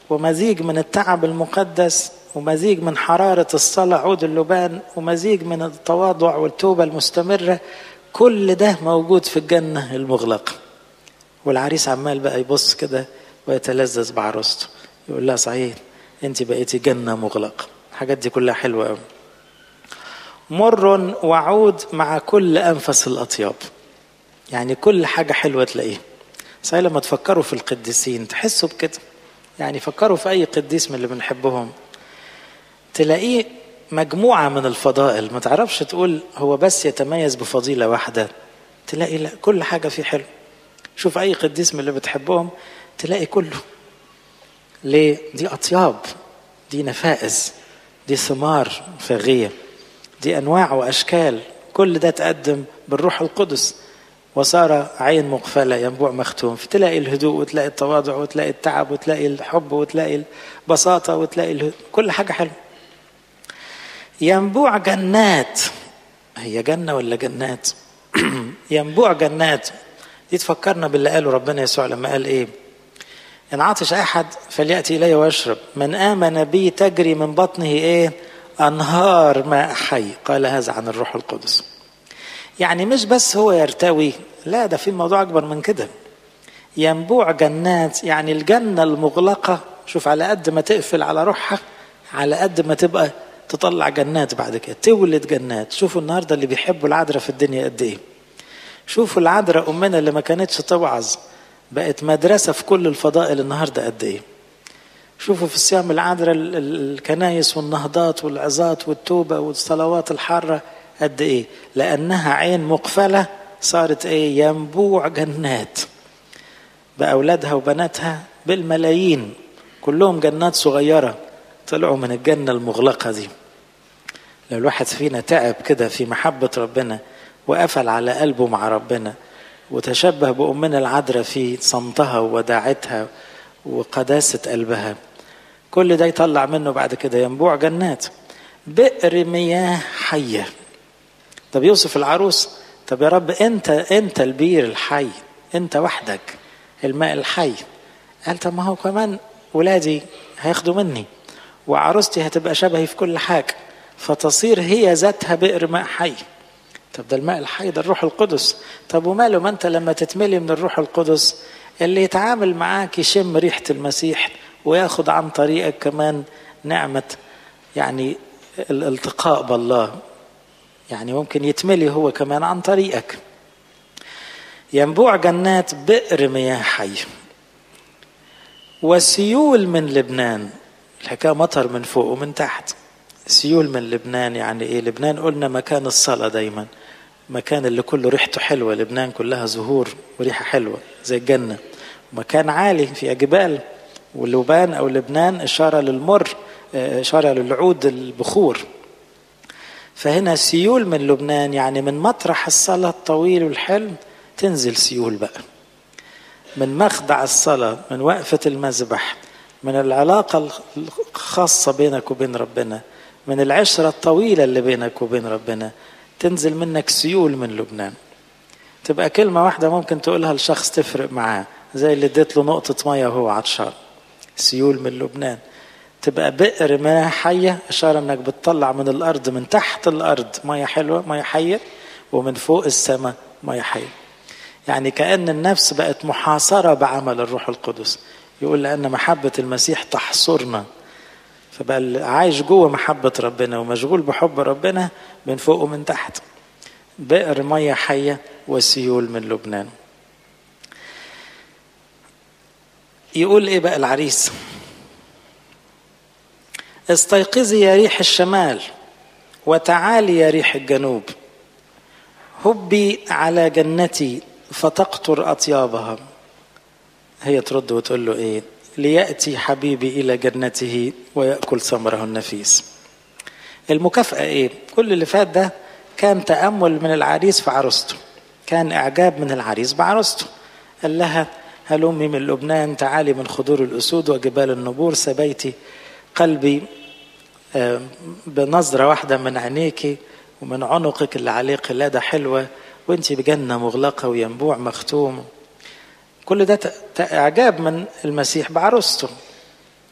ومزيج من التعب المقدس ومزيج من حرارة الصلاة عود اللبان ومزيج من التواضع والتوبة المستمرة كل ده موجود في الجنة المغلقة والعريس عمال بقى يبص كده ويتلذذ بعروسته يقول لها صحيح انت بقيتي جنة مغلقة الحاجات دي كلها حلوة قوي مر وعود مع كل أنفس الأطياب يعني كل حاجة حلوة تلاقيها صحيح لما تفكروا في القديسين تحسوا بكده يعني فكروا في أي قديس من اللي بنحبهم تلاقيه مجموعة من الفضائل ما تعرفش تقول هو بس يتميز بفضيلة واحدة تلاقي لا كل حاجة فيه حلو شوف أي قديس من اللي بتحبهم تلاقي كله ليه؟ دي أطياب دي نفائس دي ثمار فاغية دي أنواع وأشكال كل ده تقدم بالروح القدس وصار عين مقفلة ينبوع مختوم فتلاقي الهدوء وتلاقي التواضع وتلاقي التعب وتلاقي الحب وتلاقي البساطة وتلاقي الهدوء. كل حاجة حلوة ينبوع جنات هي جنة ولا جنات ينبوع جنات دي تفكرنا باللي قاله ربنا يسوع لما قال ايه ان عطش احد فلياتي الي واشرب من امن بي تجري من بطنه ايه انهار ماء حي قال هذا عن الروح القدس يعني مش بس هو يرتوي لا ده في موضوع اكبر من كده ينبوع جنات يعني الجنه المغلقه شوف على قد ما تقفل على روحها على قد ما تبقى تطلع جنات بعد كده تولد جنات شوفوا النهارده اللي بيحبوا العذراء في الدنيا قد ايه شوفوا العذراء امنا اللي ما كانتش توعظ بقت مدرسه في كل الفضائل النهارده قد ايه شوفوا في الصيام العذراء الكنايس والنهضات والعظات والتوبه والصلوات الحاره قد ايه لانها عين مقفله صارت ايه ينبوع جنات باولادها وبناتها بالملايين كلهم جنات صغيره طلعوا من الجنه المغلقه دي لو الواحد فينا تعب كده في محبه ربنا وقفل على قلبه مع ربنا وتشبه بأمنا العذراء في صمتها ووداعتها وقداسة قلبها كل ده يطلع منه بعد كده ينبوع جنات بئر مياه حية طب يوسف العروس طب يا رب انت انت البير الحي انت وحدك الماء الحي قال طب ما هو كمان ولادي هياخدوا مني وعروستي هتبقى شبهي في كل حاجة فتصير هي ذاتها بئر ماء حي طب ده الماء الحي ده الروح القدس طب وماله ما انت لما تتملي من الروح القدس اللي يتعامل معاك يشم ريحة المسيح وياخد عن طريقك كمان نعمة يعني الالتقاء بالله يعني ممكن يتملي هو كمان عن طريقك ينبوع جنات بئر مياه حي وسيول من لبنان الحكاية مطر من فوق ومن تحت سيول من لبنان يعني ايه لبنان قلنا مكان الصلاة دايما مكان اللي كله ريحته حلوة لبنان كلها زهور وريحة حلوة زي الجنة مكان عالي فيها جبال ولبان أو لبنان إشارة للمر إشارة للعود البخور فهنا سيول من لبنان يعني من مطرح الصلاة الطويل والحلم تنزل سيول بقى من مخدع الصلاة من وقفة المذبح من العلاقة الخاصة بينك وبين ربنا من العشرة الطويلة اللي بينك وبين ربنا تنزل منك سيول من لبنان تبقى كلمة واحدة ممكن تقولها لشخص تفرق معاه زي اللي اديت له نقطة مية وهو عطشان سيول من لبنان تبقى بئر مياه حية إشارة إنك بتطلع من الأرض من تحت الأرض مية حلوة مية حية ومن فوق السماء مية حية يعني كأن النفس بقت محاصرة بعمل الروح القدس يقول لأن محبة المسيح تحصرنا فبقى عايش جوه محبة ربنا ومشغول بحب ربنا من فوق ومن تحت بئر مية حية وسيول من لبنان يقول ايه بقى العريس استيقظي يا ريح الشمال وتعالي يا ريح الجنوب هبي على جنتي فتقطر أطيابها هي ترد وتقول له ايه ليأتي حبيبي إلى جنته ويأكل ثمره النفيس المكافأة إيه؟ كل اللي فات ده كان تأمل من العريس في عروسته كان إعجاب من العريس بعروسته قال لها هلمي من لبنان تعالي من خضور الأسود وجبال النبور سبيتي قلبي بنظرة واحدة من عينيك ومن عنقك اللي عليه قلادة حلوة وانت بجنة مغلقة وينبوع مختوم كل ده إعجاب من المسيح بعروسته